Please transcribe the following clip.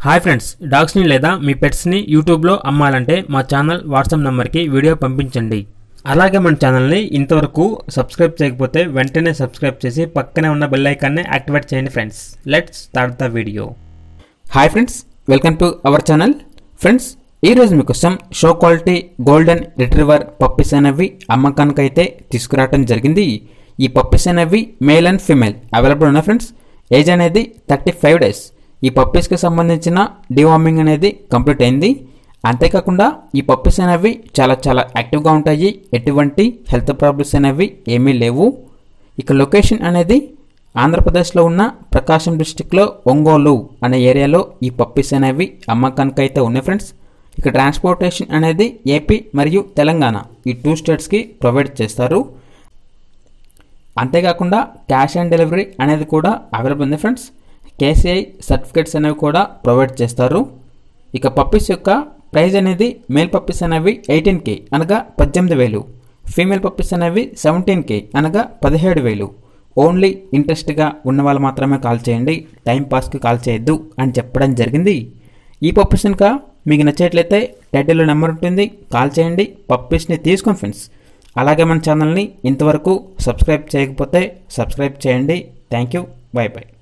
hi friends డాగ్స్ని లేదా మీ పెట్స్ని యూట్యూబ్లో అమ్మాలంటే మా ఛానల్ వాట్సాప్ నెంబర్కి వీడియో పంపించండి అలాగే మన ఛానల్ని ఇంతవరకు సబ్స్క్రైబ్ చేయకపోతే వెంటనే సబ్స్క్రైబ్ చేసి పక్కనే ఉన్న బెల్ ఐకాన్ని యాక్టివేట్ చేయండి friends let's start the video hi friends welcome to our channel friends ఈరోజు మీకోసం show quality golden retriever puppies అనేవి అమ్మకానికి అయితే తీసుకురావడం జరిగింది ఈ పప్పీస్ అనేవి మేల్ అండ్ ఫీమేల్ అవైలబుల్ ఉన్నాయి ఫ్రెండ్స్ ఏజ్ అనేది థర్టీ ఫైవ్ డేస్ ఈ పప్పీస్కి సంబంధించిన డివార్మింగ్ అనేది కంప్లీట్ అయింది అంతేకాకుండా ఈ పప్పీస్ అనేవి చాలా చాలా యాక్టివ్గా ఉంటాయి ఎటువంటి హెల్త్ ప్రాబ్లమ్స్ అనేవి ఏమీ లేవు ఇక లొకేషన్ అనేది ఆంధ్రప్రదేశ్లో ఉన్న ప్రకాశం డిస్టిక్లో ఒంగోలు అనే ఏరియాలో ఈ పప్పీస్ అనేవి అమ్మకానికి అయితే ఉన్నాయి ఫ్రెండ్స్ ఇక ట్రాన్స్పోర్టేషన్ అనేది ఏపీ మరియు తెలంగాణ ఈ టూ స్టేట్స్కి ప్రొవైడ్ చేస్తారు అంతేకాకుండా క్యాష్ ఆన్ డెలివరీ అనేది కూడా అవైలబుల్ ఉంది ఫ్రెండ్స్ కేసీఐ సర్టిఫికేట్స్ అనేవి కూడా ప్రొవైడ్ చేస్తారు ఇక పప్పీస్ యొక్క ప్రైస్ అనేది మేల్ పప్పీస్ అనేవి ఎయిటీన్ కే అనగా పద్దెనిమిది వేలు ఫీమేల్ పప్పీస్ అనేవి సెవెంటీన్ కే అనగా పదిహేడు వేలు ఓన్లీ ఇంట్రెస్ట్గా ఉన్న వాళ్ళు మాత్రమే కాల్ చేయండి టైం పాస్కి కాల్ చేయొద్దు అని చెప్పడం జరిగింది ఈ పప్పీస్ కనుక మీకు నచ్చేట్లయితే టైటిల్లో నెంబర్ ఉంటుంది కాల్ చేయండి పప్పీస్ని తీసుకోండి ఫ్రెండ్స్ అలాగే మన ఛానల్ని ఇంతవరకు సబ్స్క్రైబ్ చేయకపోతే సబ్స్క్రైబ్ చేయండి థ్యాంక్ యూ బై బై